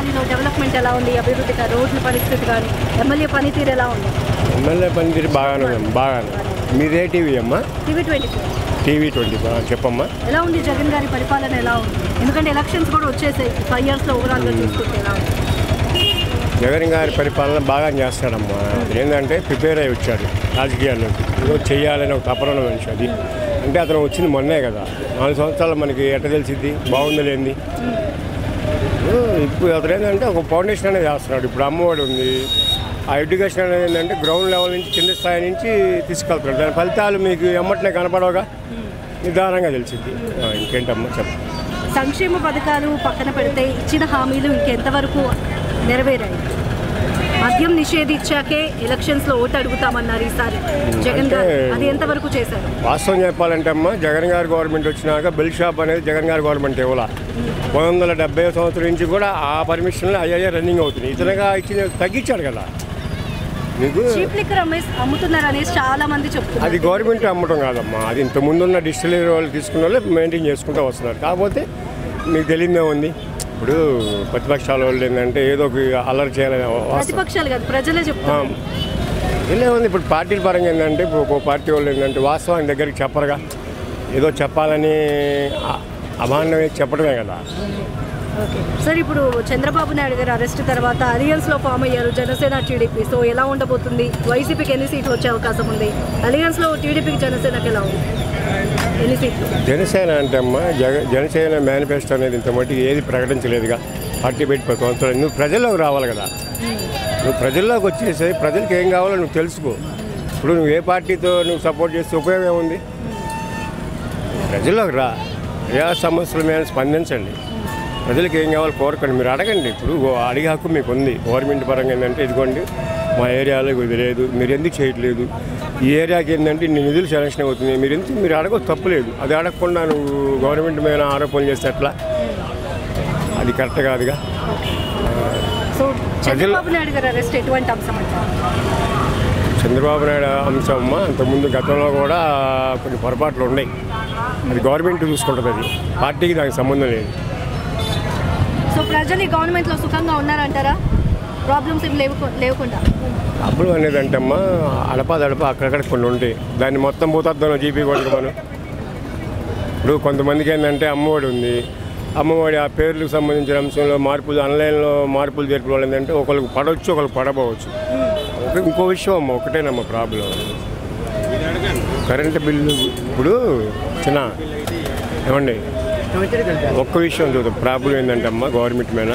కొత్తపల్లిలో development ఎలా ఉంది అభివృద్ధి కానీ రోడ్ల పరిస్థితి కానీ ఎమ్మెల్యే పనితీరు ఎలా ఉంది ఎమ్మెల్యే పనితీరు బాగానే ఉంది బాగానే మీదే టీవీ అమ్మా TV twenty four TV twenty చెప్పమ్మా ఎలా ఉంది జగన్ గారి పరిపాలన ఎలా ఉంది ఎందుకంటే ఎలక్షన్స్ కూడా వచ్చేసాయి ఫైవ్ ఇయర్స్లో ఓవరాల్గా చూసుకుంటే ఎలా ఉంది జగన్ గారి పరిపాలన బాగా చేస్తాడమ్మా అది ఏంటంటే ప్రిపేర్ అయి వచ్చాడు రాజకీయాల్లోకి ఏదో చేయాలని ఒక తపన మనిషి అది అంటే అతను వచ్చింది మొన్నే కదా నాలుగు సంవత్సరాలు మనకి ఎట్ట తెలిసింది బాగుంది లేనిది ఇప్పుడు అతను ఏంటంటే ఒక ఫౌండేషన్ అనేది చేస్తున్నాడు ఇప్పుడు అమ్మఒడి ఉంది ఆ ఎడ్యుకేషన్ అనేది ఏంటంటే గ్రౌండ్ లెవెల్ నుంచి కింద స్థాయి నుంచి తీసుకెళ్తున్నాడు దాని ఫలితాలు మీకు ఎమ్మటనే కనపడవగా నిదానంగా తెలిసింది ఆ, ఇంకేంటమ్మా చెప్పు సంక్షేమ పథకాలు పక్కన పెడితే ఇచ్చిన హామీలు ఇంకెంతవరకు నెరవేరాయి మద్యం నిషేధించాకే ఎలక్షన్స్ లో ఓటు అడుగుతామన్నారు ఈసారి జగన్ గారు అంటే- అది ఎంతవరకు చేశారు వాస్తవం చెప్పాలంటే అమ్మ జగన్ గారి గవర్నమెంట్ వచ్చినాక బెల్ షాప్ అనేది జగన్ గారి గవర్నమెంట్ ఇవ్వాల పంతొమ్మిది వందల డెబ్బై సంవత్సరం నుంచి కూడా ఆ పర్మిషన్లు అయ్యే రన్నింగ్ అవుతున్నాయి ఇతనుగా ఇచ్చిన తగ్గించాడు కదా మీకు చీప్ లిక్కర్ అమ్మేసి అమ్ముతున్నారు అనేసి చాలా మంది అది చెప్తున్నారు గవర్నమెంట్ అమ్మటం కాదమ్మా అది ఇంత ముందున్న డిస్టిలరీ వాళ్ళు తీసుకున్న వాళ్ళు మెయింటైన్ చేసుకుంటూ వస్తున్నారు కాకపోతే మీకు తెలియదే ఉంది ఇప్పుడు ప్రతిపక్షాల వాళ్ళు ఏంటంటే ఏదో ఒక అల్లరి చేయాలని వాస్తవం ప్రతిపక్షాలు కాదు ప్రజలే చెప్తున్నారు ఇలా ఉంది ఇప్పుడు పార్టీల పరంగా ఏంటంటే ఇప్పుడు ఒక్కో పార్టీ వాళ్ళు ఏంటంటే వాస్తవాన్ని దగ్గరికి చెప్పరుగా ఏదో చెప్పాలని అ- అభాండం వేసి చెప్పడమే కదా ఓకే సార్ ఇప్పుడు చంద్రబాబు నాయుడు గారు అరెస్ట్ తర్వాత అలియన్స్ లో ఫామ్ అయ్యారు జనసేన టీడీపీ సో ఎలా ఉండబోతుంది వైసీపీకి ఎన్ని సీట్లు వచ్చే అవకాశం ఉంది అలియన్స్ లో టీడీపీకి జనసేనకి ఎలా ఉంది ఎన్ని సీట్లు జనసేన అంటే అమ్మ జగ జనసేన మేనిఫెస్టో అనేది ఇంత మట్టికి ఏది ప్రకటించలేదుగా పార్టీ పెట్టి పది సంవత్సరాలు నువ్వు ప్రజల్లోకి రావాలి కదా నువ్వు ప్రజల్లోకి వచ్చేసి ప్రజలకు ఏం కావాలో నువ్వు తెలుసుకో ఇప్పుడు నువ్వు ఏ పార్టీతో నువ్వు సపోర్ట్ చేస్తే ఉపయోగం ఏముంది ప్రజల్లోకి రా ప్రజా సమస్యల మీద స్పందించండి ప్రజలకు ఏం కావాలో కోరకండి మీరు అడగండి ఇప్పుడు ఓ అడిగే హక్కు మీకు ఉంది గవర్నమెంట్ పరంగా ఏంటంటే ఇదిగోండి మా ఏరియాలో ఇది లేదు మీరు ఎందుకు చేయట్లేదు ఈ ఏరియాకి ఏంటంటే ఇన్ని నిధులు సెలక్షన్ అవుతుంది మీరు ఎందుకు మీరు అడగ తప్పులేదు అది అడగకుండా నువ్వు గవర్నమెంట్ మీద ఆరోపణలు చేస్తే ఎట్లా అది కరెక్ట్ కాదుగా సో చంద్రబాబు నాయుడు గారు అరెస్ట్ ఎటువంటి అంశం అంటారు చంద్రబాబు నాయుడు అంశం అమ్మ అంతకుముందు గతంలో కూడా కొన్ని పొరపాట్లు ఉన్నాయి అది గవర్నమెంట్ చూసుకుంటుంది అది పార్టీకి దానికి సంబంధం లేదు సో ప్రజలు ఈ గవర్నమెంట్ లో సుఖంగా ఉన్నారంటారా ప్రాబ్లమ్స్ ఏం లేవు లేకుండా డబ్బులు అనేది అంటే అమ్మా అడపా దడప అక్కడక్కడ కొన్ని ఉంటాయి దాన్ని మొత్తం పోతాను జీపీ కొడుకు మనం ఇప్పుడు కొంతమందికి ఏంటంటే అమ్మఒడి ఉంది అమ్మఒడి ఆ పేర్లకు సంబంధించిన అంశంలో మార్పులు ఆన్లైన్లో మార్పులు జరిపిన వాళ్ళు ఏంటంటే ఒకరికి పడవచ్చు ఒకరికి పడబోవచ్చు ఒక- ఇంకో విషయం అమ్మ ఒకటేనమ్మ ప్రాబ్లం కరెంటు బిల్లు ఇప్పుడు చిన్న ఏమండి ఒక్క విషయం చూద్దాం ప్రాబ్లం ఏంటంటే అమ్మ గవర్నమెంట్ మీద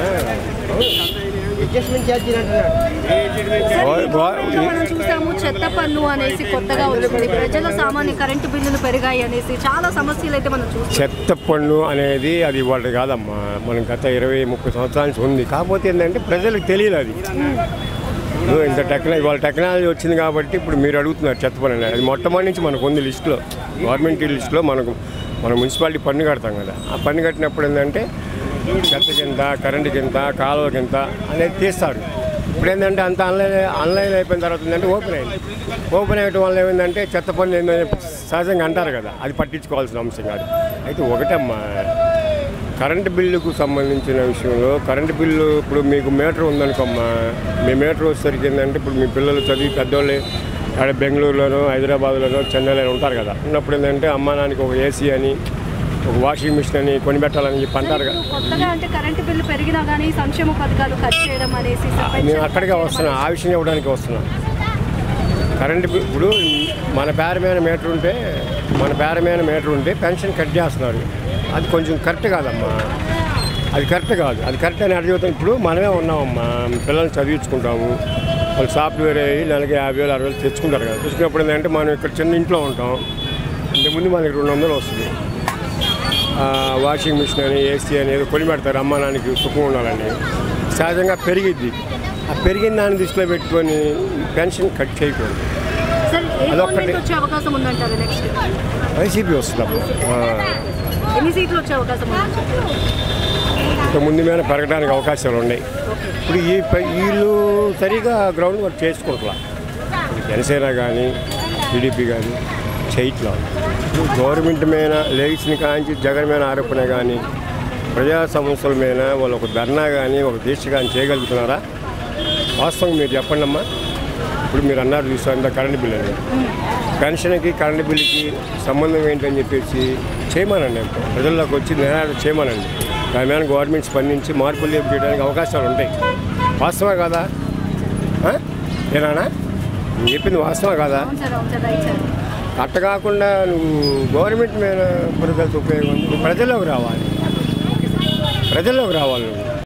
సార్, ఈ గవ- గవర్నమెంట్ లో మనం చూసాము చెత్త పన్ను అనేసి కొత్తగా వచ్చింది ప్రజల సామాన్య కరెంటు బిల్లులు పెరిగాయి అనేసి చాలా సమస్యలు అయితే మనం చూస్తాం చెత్త పన్ను అనేది అది వాళ్ళది కాదమ్మా మనం గత ఇరవై ముప్పై సంవత్సరాల నుంచి ఉంది కాకపోతే ఏంటంటే ప్రజలకు తెలియదు అది ఇప్పుడు ఇంత టెక్నాలజీ వాళ్ళ టెక్నాలజీ వచ్చింది కాబట్టి ఇప్పుడు మీరు అడుగుతున్నారు చెత్త పన్ను అనేది అది మొట్టమొదటి నుంచి మనకు ఉంది లిస్టులో గవర్నమెంట్ లిస్టులో మనకు మన మున్సిపాలిటీ పన్ను కడతాం కదా ఆ పన్ను కట్టినప్పుడు ఏంటంటే చెత్త కింద కరెంటు కింద కాలువ కింద అనేది తీస్తారు ఇప్పుడు ఏంటంటే అంత ఆన్లైన్ ఆన్లైన్ అయిపోయిన తర్వాత ఏంటంటే ఓపెన్ అయింది ఓపెన్ అయ్యడం వల్ల ఏమైందంటే చెత్త పన్ను ఏంటంటే సహజంగా అంటారు కదా అది పట్టించుకోవాల్సిన అంశం కాదు అయితే ఒకటమ్మా కరెంటు బిల్లుకు సంబంధించిన విషయంలో కరెంటు బిల్లు ఇప్పుడు మీకు మీటర్ ఉందనుకోమ్మా మీ మీటర్ వచ్చేసరికి ఏంటంటే ఇప్పుడు మీ పిల్లలు చదివి పెద్దోళ్ళు ఆడ బెంగళూరులోనో హైదరాబాద్లోనో చెన్నైలో ఉంటారు కదా ఉన్నప్పుడు ఏంటంటే అమ్మా నాన్నకి ఒక ఏసీ అని ఒక వాషింగ్ మిషన్ అని కొనిపెట్టాలని చెప్పి అంటారు కదా ఇప్పుడు కొత్తగా అంటే కరెంటు బిల్లు పెరిగినా కానీ సంక్షేమ పథకాలు కట్ చేయడం అనేసి నేను పెన్షన్ అక్కడికే కట్ వస్తున్నా చేయడం ఆ విషయం ఇవ్వడానికి వస్తున్నా కరెంట్ బిల్ ఇప్పుడు మన పేరు మీద మీటర్ ఉంటే మన పేరు మీద మీటర్ ఉంటే పెన్షన్ కట్ చేస్తున్నారు అది కొంచెం కరెక్ట్ కాదమ్మా అది కరెక్ట్ కాదు అది కరెక్ట్ అని అడిగితే ఇప్పుడు మనమే ఉన్నామమ్మా పిల్లల్ని చదివించుకుంటాము వాళ్ళు సాఫ్ట్వేర్ అయ్యి నెలకి యాభై వేలు అరవై వేలు తెచ్చుకుంటారు కదా తెచ్చుకున్నప్పుడు ఏంటంటే మనం ఇక్కడ చిన్న ఇంట్లో ఉంటాం ఇంతకుముందు మనకి రెండు వందలు వస్తుంది ఆ, వాషింగ్ మిషన్ అని ఏసీ అని ఏదో కొని పెడతారు అమ్మ నాన్నకి సుఖం ఉండాలని సహజంగా పెరిగిద్ది ఆ పెరిగిన దాన్ని దృష్టిలో పెట్టుకొని పెన్షన్ కట్ చేయకూడదు సార్ ఏ అదొక్కటి. గవర్నమెంట్ వచ్చే అవకాశం ఉందంటారు నెక్స్ట్ వైసీపీ వస్తుందమ్మా ఎన్ని సీట్లు వచ్చే అవకాశం ఉంది ఇంకా ముందు మీద పెరగడానికి అవకాశాలు ఉన్నాయి ఇప్పుడు ఈ ప- వీళ్ళు సరిగా గ్రౌండ్ వర్క్ చేసుకుంటున్నా జనసేన కానీ టీడీపీ కానీ చేయట్లా ఇప్పుడు గవర్నమెంట్ మీద లేచిన కాంచి జగన్ మీద ఆరోపణ కానీ ప్రజా సమస్యల మీద వాళ్ళు ఒక ధర్నా కానీ ఒక దీక్ష కానీ చేయగలుగుతున్నారా వాస్తవం మీరు చెప్పండి అమ్మా ఇప్పుడు మీరు అన్నారు చూసారు కరెంట్ బిల్ అని పెన్షన్కి కరెంట్ బిల్లుకి సంబంధం ఏంటని చెప్పేసి చేయమనండి ప్రజల్లోకి వచ్చి నిరాశ చేయమనండి దాని మీద గవర్నమెంట్ స్పందించి మార్పులు చేయడానికి అవకాశాలు ఉంటాయి వాస్తవా కాదా ఆ? ఏనానా నేను చెప్పింది వాస్తవా కాదా అవును సార్ అవును సార్ రైట్ సార్ అట్ట కాకుండా నువ్వు గవర్నమెంట్ మీద ప్రజలకు ఉపయోగం ఉంది. నువ్వు ప్రజల్లోకి రావాలి ప్రజల్లోకి రావాలి నువ్వు